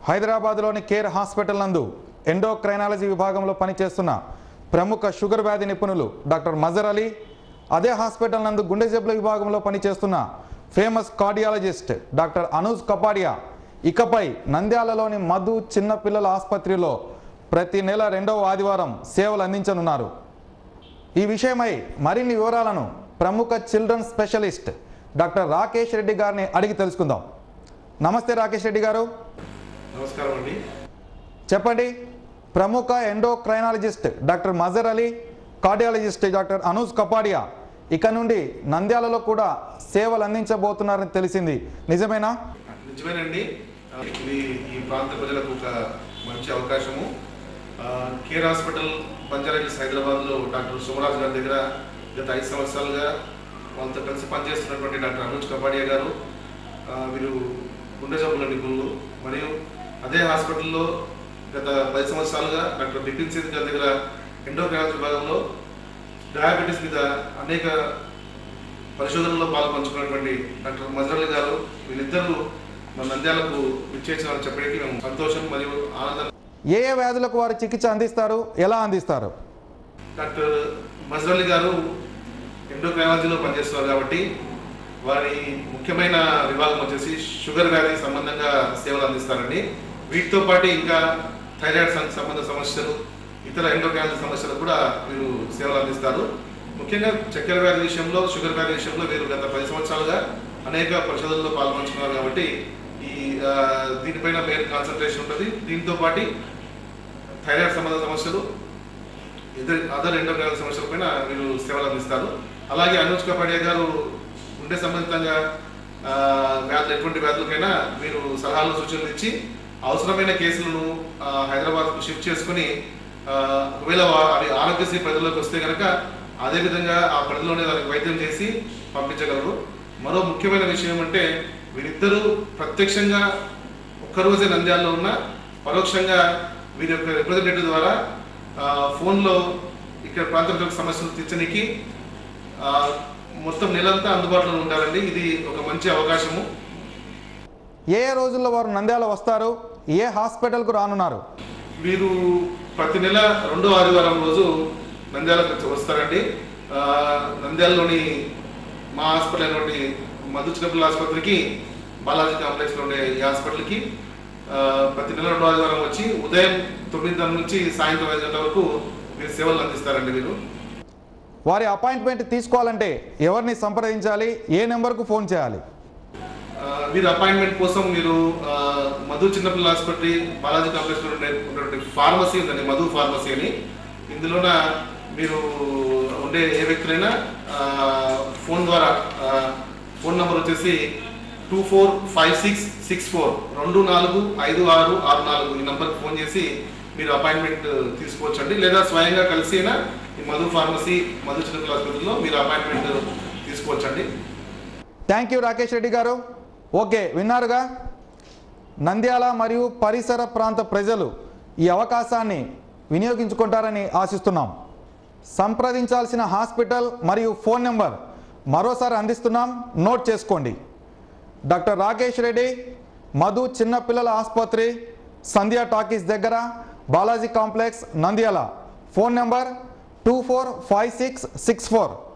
హైదరాబాద్లోని care hospital నందు endocrinology విభాగంలో పనిచేస్తున్న ప్రముఖ షుగర్ వ్యాధి నిపుణులు డాక్టర్ మజర్ అలీ అదే హాస్పిటల్ నందు గుండె జబ్బుల విభాగంలో పనిచేస్తున్న famous cardiologist doctor Anuj Kapadia ఇకపై నంద్యాలలోని మధు చిన్నపిల్లల ఆసుపత్రిలో ప్రతి నెల రెండవ ఆదివారం సేవలు అందించనున్నారు ఈ విషయమై మరిన్ని వివరాలను ప్రముఖ children specialist doctor Rakesh Reddy గారిని అడిగి తెలుసుకుందాం నమస్తే రాకేష్ రెడ్డి గారు నమస్కారం అండి చెప్పండి ప్రముఖ endocrinologist doctor Mazhar Ali cardiologist doctor Anuj Kapadia ఇక నుండి నంద్యాలలో కూడా సేవలు అందించబోతున్నారని తెలిసింది నిజమేనా నిజమేనండి ఆ, ఇది ఈ ప్రాంత ప్రజలకు ఒక మంచి అవకాశము ఆ, కేర్ హాస్పిటల్ బంజారాహిల్స్ హైదరాబాద్లో డాక్టర్ సోమరాజు గారి దగ్గర గత ఐదు సంవత్సరాలుగా వాళ్ళతో కలిసి పనిచేస్తున్నటువంటి డాక్టర్ అనుజ్ కపాడియా గారు ఆ, వీరు గుండె జబ్బుల నిపుణులు మరియు అదే హాస్పిటల్లో గత పది సంవత్సరాలుగా డాక్టర్ బిపిన్ సింగ్ గారి దగ్గర ఎండోక్రైనాలజీ విభాగంలో డయాబెటీస్ మీద అనేక పరిశోధనలో పాల్పంచుకున్నటువంటి డాక్టర్ మజరల్ గారు వీళ్ళిద్దరూ మన నంద్యాలకు విచ్చేసామని చెప్పడానికి మేము సంతోషం మరియు ఆనందం ఏ ఏ వ్యాధులకు వారు చికిత్స అందిస్తారు ఎలా అందిస్తారు డాక్టర్ మజరల్ గారు ఎండోక్రైనాలజీలో పనిచేస్తున్నారు కాబట్టి వారి ముఖ్యమైన విభాగం వచ్చేసి షుగర్ వ్యాధి సంబంధంగా సేవలు అందిస్తారండి వీటితో పాటు ఇంకా థైరాయిడ్ సం- సంబంధ సమస్యలు ఇతర ఎండోక్రైనాలజీ సమస్యలకు కూడా వీరు సేవలు అందిస్తారు ముఖ్యంగా చక్కెర వ్యాధి విషయంలో షుగర్ వ్యాధి విషయంలో వీరు గత పది సంవత్సరాలుగా అనేక పరిశోధనలో పాల్పంచుకున్నారు కాబట్టి ఈ ఆ, దీనిపైన మెయిన్ కాన్సన్ట్రేషన్ ఉంటుంది దీంతో పాటు థైరాయిడ్ సంబంధ సమస్యలు ఇద్దరు అదర్ ఎండోక్రైనల్ సమస్యలపైన వీరు సేవలు అందిస్తారు అలాగే అనూజ్ కపాడియా గారు గుండె సంబంధితంగా ఆ, వ్యాధులు ఎటువంటి వ్యాధులకైనా మీరు సలహాలు సూచనలు ఇచ్చి అవసరమైన కేసులను ఆ, హైదరాబాద్కు షిఫ్ట్ చేసుకుని ఆ, ఒకవేళ వా- అవి ఆరోగ్యశ్రీ పరిధిలోకి వస్తే కనుక అదే విధంగా ఆ పరిధిలోనే దానికి వైద్యం చేసి పంపించగలరు మరో ముఖ్యమైన విషయం అంటే వీరిద్దరూ ప్రత్యక్షంగా ఒక్కరోజే నంద్యాలలో ఉన్న పరోక్షంగా వీరి యొక్క రిప్రజెంటేటివ్ ద్వారా ఆ, ఫోన్లో ఇక్కడ ప్రాంత ప్రజలకు సమస్యలు తీర్చడానికి ఆ, మొత్తం నెలంతా అందుబాటులో ఉంటారండి ఇది ఒక మంచి అవకాశము ఏ ఏ రోజుల్లో వారు నంద్యాల వస్తారు ఏ హాస్పిటల్కు రానున్నారు వీరు ప్రతి నెల రెండో ఆదివారం రోజు నంద్యాలకు వచ్చి- వస్తారండి ఆ, నంద్యాలలోని మా హాస్పిటల్ అయినటువంటి మధు చిన్నపిల్లల ఆసుపత్రికి బాలాజీ కాంప్లెక్స్లో ఉండే ఈ హాస్పిటల్కి ఆ, ప్రతి నెల రెండో ఆదివారం వచ్చి ఉదయం తొమ్మిదిన్నర నుంచి సాయంత్రం ఐదు గంటల వరకు మీరు సేవలు అందిస్తారండి మీరు వారి అపాయింట్మెంట్ తీసుకోవాలంటే ఎవరిని సంప్రదించాలి ఏ నెంబర్కు ఫోన్ చేయాలి ఆ, మీరు అపాయింట్మెంట్ కోసం మీరు ఆ, మధు చిన్నపిల్లల హాస్పిటల్ బాలాజీ కాంప్లెక్స్ లో ఉండే ఉన్నటువంటి ఫార్మసీ ఉందండి మధు ఫార్మసీ అని ఇందులోన మీరు ఉండే ఏ వ్యక్తులైనా ఆ, ఫోన్ ద్వారా ఆ, ఫోన్ నంబర్ వచ్చేసి two four five six six four రెండు నాలుగు ఐదు ఆరు ఆరు నాలుగు ఈ నంబర్కి ఫోన్ చేసి మీరు అపాయింట్మెంట్ తీసుకోవచ్చండి లేదా స్వయంగా కలిసి అయినా ఈ మధు ఫార్మసీ మధు చిన్నపిల్లల ఆసుపత్రిలో మీరు అపాయింట్మెంట్ తీసుకోవచ్చండి థ్యాంక్ యూ రాకేష్ రెడ్డి గారు ఓకే విన్నారుగా నంద్యాల మరియు పరిసర ప్రాంత ప్రజలు ఈ అవకాశాన్ని వినియోగించుకుంటారని ఆశిస్తున్నాం సంప్రదించాల్సిన హాస్పిటల్ మరియు ఫోన్ నెంబర్ మరోసారి అందిస్తున్నాం నోట్ చేసుకోండి డాక్టర్ రాకేష్ రెడ్డి మధు చిన్నపిల్లల ఆసుపత్రి సంధ్యా టాకీస్ దగ్గర Balaji complex Nandyal phone number two four five six six four